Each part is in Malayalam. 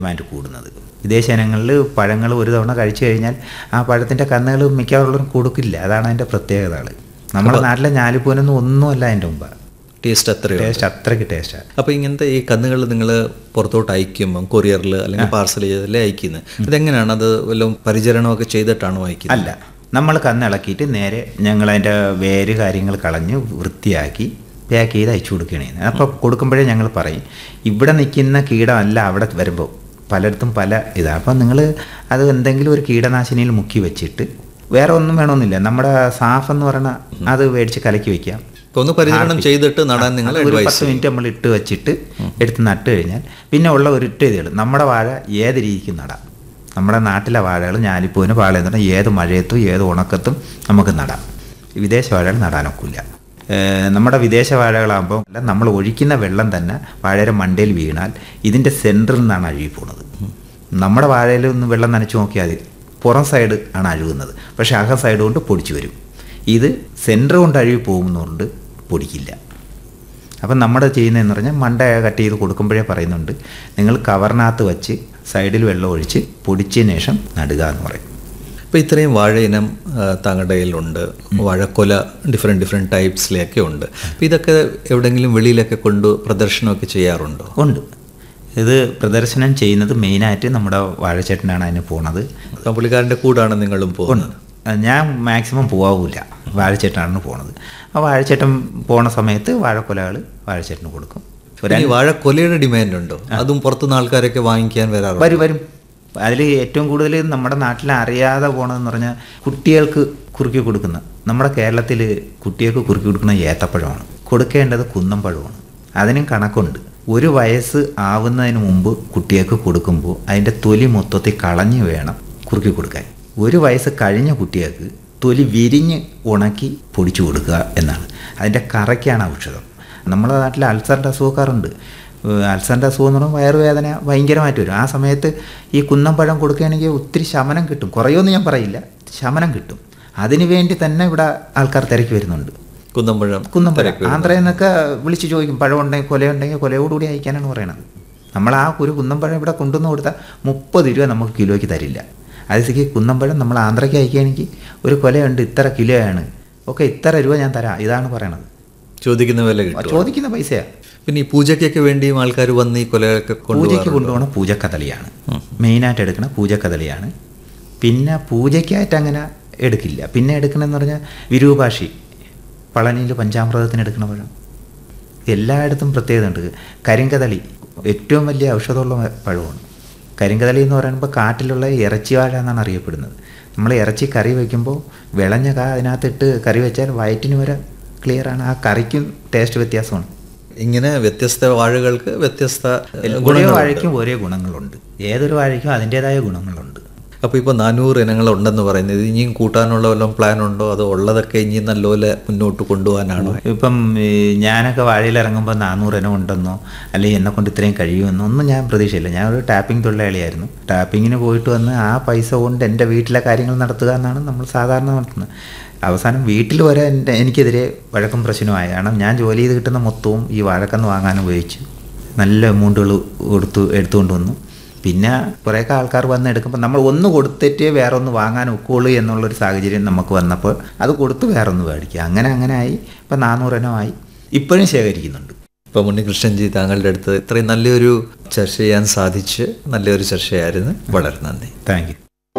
ഡിമാൻഡ് കൂടുന്നത് വിദേശ ഇനങ്ങളിൽ പഴങ്ങൾ ഒരു തവണ കഴിച്ചു കഴിഞ്ഞാൽ ആ പഴത്തിൻ്റെ കന്നുകൾ മിക്കവാറുള്ളവരും കൊടുക്കില്ല അതാണ് അതിൻ്റെ പ്രത്യേകതകൾ നമ്മുടെ നാട്ടിലെ ഞാലിപ്പൂനൊന്നും ഒന്നുമല്ല അതിൻ്റെ മുമ്പ് ടേസ്റ്റ് അത്രയും ടേസ്റ്റ് അത്രയ്ക്ക് ടേസ്റ്റാണ് അപ്പോൾ ഇങ്ങനത്തെ ഈ കന്നുകൾ നിങ്ങൾ പുറത്തോട്ട് അയക്കുമ്പം കൊറിയറിൽ അല്ലെങ്കിൽ പാർസൽ ചെയ്തല്ലേ അയക്കുന്നത് ഇതെങ്ങനെയാണ് അത് വല്ലതും പരിചരണമൊക്കെ ചെയ്തിട്ടാണോ അയക്കുന്നത് അല്ല നമ്മൾ കന്നിളക്കിയിട്ട് നേരെ ഞങ്ങൾ അതിൻ്റെ വേര് കാര്യങ്ങൾ കളഞ്ഞ് വൃത്തിയാക്കി പാക്ക് ചെയ്ത് അയച്ചു കൊടുക്കുകയാണ് ചെയ്യുന്നത് അപ്പോൾ കൊടുക്കുമ്പോഴേ ഞങ്ങൾ പറയും ഇവിടെ നിൽക്കുന്ന കീടമല്ല അവിടെ വരുമ്പോൾ പലയിടത്തും പല ഇതാണ് അപ്പോൾ നിങ്ങൾ അത് എന്തെങ്കിലും ഒരു കീടനാശിനിയിൽ മുക്കി വെച്ചിട്ട് വേറെ ഒന്നും വേണമെന്നില്ല നമ്മുടെ സാഫ് എന്ന് പറയുന്ന അത് മേടിച്ച് കലക്കി വെക്കാം അപ്പോൾ ഒന്ന് പരിചരണം ചെയ്തിട്ട് നടാൻ നിങ്ങൾ അത് ഒരു അഡ്വൈസ് പത്ത് മിനിറ്റ് നമ്മൾ ഇട്ട് വെച്ചിട്ട് എടുത്ത് നട്ട് കഴിഞ്ഞാൽ പിന്നെ ഉള്ള ഒരു ഇട്ട് ഇതുകൾ നമ്മുടെ വാഴ ഏത് രീതിക്ക് നടാം നമ്മുടെ നാട്ടിലെ വാഴകൾ ഞാലിപ്പൂവിന് പാള എന്ന് പറഞ്ഞാൽ ഏത് മഴയത്തും ഏത് ഉണക്കത്തും നമുക്ക് നടാം വിദേശ വാഴകൾ നടാനൊക്കില്ല നമ്മുടെ വിദേശ വാഴകളാകുമ്പോൾ നമ്മൾ ഒഴിക്കുന്ന വെള്ളം തന്നെ വാഴയുടെ മണ്ടയിൽ വീണാൽ ഇതിൻ്റെ സെൻറ്ററിൽ നിന്നാണ് അഴുകി പോണത് നമ്മുടെ വാഴയിൽ ഒന്ന് വെള്ളം നനച്ച് നോക്കിയാൽ മതി പുറം സൈഡ് ആണ് അഴുകുന്നത് പക്ഷേ അകം സൈഡ് കൊണ്ട് പൊടിച്ചു വരും ഇത് സെൻറ്റർ കൊണ്ട് അഴുകി പോകുന്നതുകൊണ്ട് പൊടിക്കില്ല അപ്പം നമ്മുടെ ചെയ്യുന്നതെന്ന് പറഞ്ഞാൽ മണ്ട കട്ട് ചെയ്ത് കൊടുക്കുമ്പോഴേ പറയുന്നുണ്ട് നിങ്ങൾ കവറിനകത്ത് വെച്ച് സൈഡിൽ വെള്ളം ഒഴിച്ച് പൊടിച്ചതിന് ശേഷം നടുക എന്ന് പറയും ഇപ്പോൾ ഇത്രയും വാഴ ഇനം ആ, താങ്കളുടെ കയ്യിലുണ്ട് വാഴക്കൊല ഡിഫറെൻറ്റ് ഡിഫറെൻറ്റ് ടൈപ്സിലൊക്കെ ഉണ്ട് അപ്പോൾ ഇതൊക്കെ എവിടെയെങ്കിലും വെളിയിലൊക്കെ കൊണ്ട് പ്രദർശനമൊക്കെ ചെയ്യാറുണ്ടോ ഉണ്ട് ഇത് പ്രദർശനം ചെയ്യുന്നത് മെയിനായിട്ട് നമ്മുടെ വാഴച്ചേട്ടനാണ് അതിന് പോണത് അപ്പോൾ പുള്ളിക്കാരൻ്റെ കൂടാണ് നിങ്ങളും പോകുന്നത് ഞാൻ മാക്സിമം പോവാവില്ല വാഴച്ചേട്ടനാണ് പോണത് ആ വാഴച്ചേട്ടൻ പോണ സമയത്ത് വാഴക്കൊലകൾ വാഴച്ചേട്ടന് കൊടുക്കും ഒരു ഈ വാഴക്കൊലയുടെ ഡിമാൻഡ് ഉണ്ടോ അതും പുറത്തുനിന്ന് ആൾക്കാരൊക്കെ വാങ്ങിക്കാൻ വരാറുണ്ട് വരും വരും അതിൽ ഏറ്റവും കൂടുതൽ നമ്മുടെ നാട്ടിൽ അറിയാതെ പോണതെന്ന് പറഞ്ഞാൽ കുട്ടികൾക്ക് കുറുക്കി കൊടുക്കുന്ന നമ്മുടെ കേരളത്തിൽ കുട്ടികൾക്ക് കുറുക്കി കൊടുക്കുന്ന ഏത്തപ്പഴമാണ് കൊടുക്കേണ്ടത് കുന്നമ്പഴമാണ് അതിനും കണക്കുണ്ട് ഒരു വയസ്സ് ആവുന്നതിന് മുമ്പ് കുട്ടികൾക്ക് കൊടുക്കുമ്പോൾ അതിൻ്റെ തൊലി മൊത്തത്തിൽ കളഞ്ഞ് വേണം കുറുക്കി കൊടുക്കാൻ ഒരു വയസ്സ് കഴിഞ്ഞ കുട്ടികൾക്ക് തൊലി വിരിഞ്ഞ് ഉണക്കി പൊടിച്ചു കൊടുക്കുക എന്നാണ് അതിൻ്റെ കറയ്ക്കാണ് ഔഷധം നമ്മുടെ നാട്ടിൽ അൾസറിൻ്റെ അസുഖക്കാരുണ്ട് ഏഹ് അൾസറിൻ്റെ അസുഖം എന്ന് പറയുമ്പോൾ വയറുവേദന ഭയങ്കരമായിട്ട് വരും ആ സമയത്ത് ഈ കുന്നമ്പഴം കൊടുക്കുകയാണെങ്കിൽ ഒത്തിരി ശമനം കിട്ടും കുറയുമെന്ന് ഞാൻ പറയില്ല ശമനം കിട്ടും അതിനു വേണ്ടി തന്നെ ഇവിടെ ആൾക്കാർ തിരക്കി വരുന്നുണ്ട് കുന്നമ്പഴം കുന്നമ്പഴം ആന്ധ്രയിൽ നിന്നൊക്കെ വിളിച്ച് ചോദിക്കും പഴം ഉണ്ടെങ്കിൽ കൊലയുണ്ടെങ്കിൽ കൊലയോടുകൂടി അയക്കാനാണ് പറയണത് നമ്മൾ ആ ഒരു കുന്നമ്പഴം ഇവിടെ കൊണ്ടുവന്ന് കൊടുത്താൽ മുപ്പത് രൂപ നമുക്ക് കിലോയ്ക്ക് തരില്ല അതിലേക്ക് കുന്നമ്പഴം നമ്മൾ ആന്ധ്രയ്ക്ക് അയക്കുകയാണെങ്കിൽ ഒരു കൊലയുണ്ട് ഇത്ര കിലോയാണ് ഓക്കെ ഇത്ര രൂപ ഞാൻ തരാം ഇതാണ് പറയണത് ചോദിക്കുന്ന വില കിട്ടും ചോദിക്കുന്ന പൈസയാണ് പിന്നെ ഈ പൂജയ്ക്കൊക്കെ വേണ്ടിയും ആൾക്കാർ വന്ന് ഈ കൊലയൊക്കെ പൂജയ്ക്ക് കൊണ്ടുപോകാറുണ്ട് കൊണ്ടുപോകണ പൂജക്കദളിയാണ് മെയിനായിട്ട് എടുക്കണ പൂജക്കദളിയാണ് പിന്നെ പൂജയ്ക്കായിട്ട് അങ്ങനെ എടുക്കില്ല പിന്നെ എടുക്കണമെന്ന് പറഞ്ഞാൽ വിരൂപാക്ഷി പളനിയിൽ പഞ്ചാമൃതത്തിന് എടുക്കണ പഴം എല്ലായിടത്തും പ്രത്യേകത ഉണ്ട് കരിങ്കദളി ഏറ്റവും വലിയ ഔഷധമുള്ള പഴമാണ് കരിങ്കദളി എന്ന് പറയുമ്പോൾ കാട്ടിലുള്ള ഇറച്ചി വാഴ എന്നാണ് അറിയപ്പെടുന്നത് നമ്മൾ ഇറച്ചി കറി വയ്ക്കുമ്പോൾ വിളഞ്ഞ കാ അതിനകത്തിട്ട് കറി വെച്ചാൽ വയറ്റിന് വരെ ക്ലിയറാണ് ആ കറിക്കും ടേസ്റ്റ് വ്യത്യാസമാണ് ഇങ്ങനെ വ്യത്യസ്ത വാഴകൾക്ക് വ്യത്യസ്ത ഓരോ ഗുണങ്ങൾ വാഴയ്ക്കും ഓരോ ഗുണങ്ങളുണ്ട് ഏതൊരു വാഴയ്ക്കും അതിൻ്റെതായ ഗുണങ്ങളുണ്ട് അപ്പോൾ ഇപ്പോൾ നാനൂറ് ഇനങ്ങളുണ്ടെന്ന് പറയുന്നത് ഇനിയും കൂട്ടാനുള്ള വല്ലതും പ്ലാൻ ഉണ്ടോ അതോ ഉള്ളതൊക്കെ ഇനി നല്ലപോലെ മുന്നോട്ട് കൊണ്ടുപോകാനാണോ ഇപ്പം ഈ ഞാനൊക്കെ വാഴയിൽ ഇറങ്ങുമ്പോൾ നാനൂറ് ഇനം ഉണ്ടെന്നോ അല്ലെങ്കിൽ എന്നെ കൊണ്ട് ഇത്രയും കഴിയുമെന്നോ ഒന്നും ഞാൻ പ്രതീക്ഷയില്ല ഞാൻ ഒരു ടാപ്പിംഗ് തൊഴിലാളിയായിരുന്നു ടാപ്പിങ്ങിന് പോയിട്ട് വന്ന് ആ പൈസ കൊണ്ട് എൻ്റെ വീട്ടിലെ കാര്യങ്ങൾ നടത്തുക എന്നാണ് നമ്മൾ സാധാരണ നടത്തുന്നത് അവസാനം വീട്ടിൽ വരെ എൻ്റെ എനിക്കെതിരെ വഴക്കും പ്രശ്നമായി കാരണം ഞാൻ ജോലി ചെയ്ത് കിട്ടുന്ന മൊത്തവും ഈ വാഴക്കന്ന് വാങ്ങാൻ ഉപയോഗിച്ചു നല്ല എമൗണ്ടുകൾ കൊടുത്തു എടുത്തുകൊണ്ട് വന്നു പിന്നെ കുറേയൊക്കെ ആൾക്കാർ വന്ന് എടുക്കുമ്പോൾ നമ്മൾ ഒന്ന് കൊടുത്തിട്ട് വേറെ ഒന്ന് വാങ്ങാൻ ഒക്കുള്ളൂ എന്നുള്ളൊരു സാഹചര്യം നമുക്ക് വന്നപ്പോൾ അത് കൊടുത്ത് വേറെ ഒന്ന് മേടിക്കുക അങ്ങനെ അങ്ങനെ ആയി ഇപ്പം നാനൂറെണ്ണമായി ഇപ്പോഴും ശേഖരിക്കുന്നുണ്ട് ഇപ്പോൾ ഉണ്ണികൃഷ്ണൻജി താങ്കളുടെ അടുത്ത് ഇത്രയും നല്ലൊരു ചർച്ച ചെയ്യാൻ സാധിച്ച് നല്ലൊരു ചർച്ചയായിരുന്നു വളരെ നന്ദി താങ്ക് യു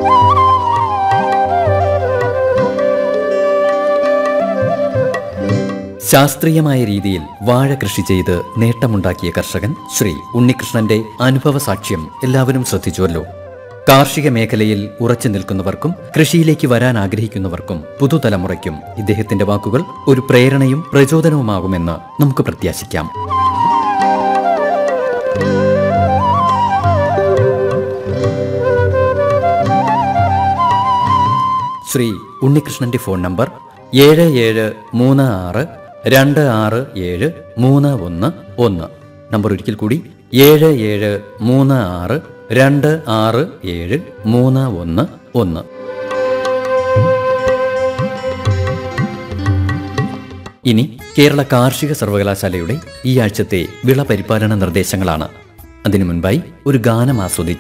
ശാസ്ത്രീയമായ രീതിയിൽ വാഴ കൃഷി ചെയ്ത് നേട്ടമുണ്ടാക്കിയ കർഷകൻ ശ്രീ ഉണ്ണികൃഷ്ണന്റെ അനുഭവ സാക്ഷ്യം എല്ലാവരും ശ്രദ്ധിച്ചുവല്ലോ കാർഷിക മേഖലയിൽ ഉറച്ചു നിൽക്കുന്നവർക്കും കൃഷിയിലേക്ക് വരാൻ ആഗ്രഹിക്കുന്നവർക്കും പുതുതലമുറയ്ക്കും ഇദ്ദേഹത്തിന്റെ വാക്കുകൾ ഒരു പ്രേരണയും പ്രചോദനവുമാകുമെന്ന് നമുക്ക് പ്രത്യാശിക്കാം ശ്രീ ഉണ്ണികൃഷ്ണന്റെ ഫോൺ നമ്പർ ഏഴ് ഏഴ് മൂന്ന് ആറ് രണ്ട് ആറ് ഏഴ് മൂന്ന് ഒന്ന് ഒന്ന് നമ്പർ ഒരിക്കൽ കൂടി ഏഴ് ഏഴ് മൂന്ന് ആറ് രണ്ട് ആറ് ഏഴ് മൂന്ന് ഒന്ന് ഒന്ന് ഇനി കേരള കാർഷിക സർവകലാശാലയുടെ ഈ ആഴ്ചത്തെ വിള പരിപാലന നിർദ്ദേശങ്ങളാണ് അതിനു മുൻപായി ഒരു ഗാനം ആസ്വദിച്ച്